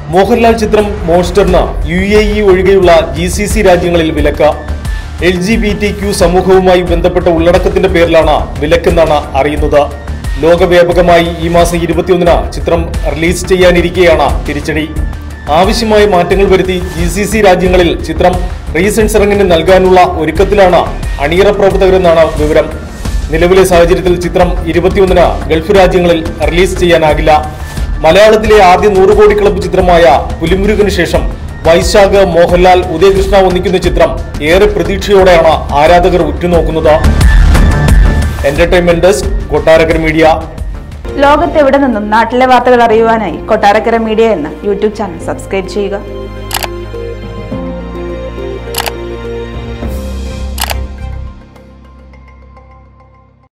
മോഹൻലാൽ ചിത്രം മോൺസ്റ്ററിന് U A E ഒഴികെയുള്ള ജി സി സി രാജ്യങ്ങളിൽ വിലക്ക് L G B T Q സമൂഹവുമായി ബന്ധപ്പെട്ട ഉള്ളടക്കത്തിന്റെ പേരിലാണ് വിലക്കെന്നാണ് അറിയുന്നത് ലോകവ്യാപകമായി ഈ മാസം ഇരുപത്തിയൊന്നിന് ചിത്രം റിലീസ് ചെയ്യാനിരിക്കെയാണ് തിരിച്ചടി ആവശ്യമായ മാറ്റങ്ങൾ വരുത്തി ജി സി സി രാജ്യങ്ങളിൽ ചിത്രം റീസെൻസറിങ്ങിന് നൽകാനുള്ള ഒരുക്കത്തിലാണ് അണിയറ പ്രവർത്തകരെന്നാണ് വിവരം നിലവിലെ സാഹചര്യത്തിൽ ചിത്രം ഇരുപത്തിയൊന്നിന് ഗൾഫ് രാജ്യങ്ങളിൽ റിലീസ് ചെയ്യാനാകില്ല മലയാളത്തിലെ ആദ്യ നൂറ് കോടി ക്ലബ്ബ് ചിത്രമായ പുലിമുരുകന് ശേഷം വൈശാഖ് മോഹൻലാൽ ഉദയകൃഷ്ണ ഒന്നിക്കുന്ന ചിത്രം ഏറെ പ്രതീക്ഷയോടെയാണ് ആരാധകർ ഉറ്റുനോക്കുന്നത് എന്റർടൈൻമെന്റ് ഡെസ്ക് കൊട്ടാരക്കര മീഡിയ ലോകത്തെവിടെ നിന്നും നാട്ടിലെ വാർത്തകൾ അറിയുവാനായി കൊട്ടാരക്കര മീഡിയ എന്ന യൂട്യൂബ് ചാനൽ സബ്സ്ക്രൈബ് ചെയ്യുക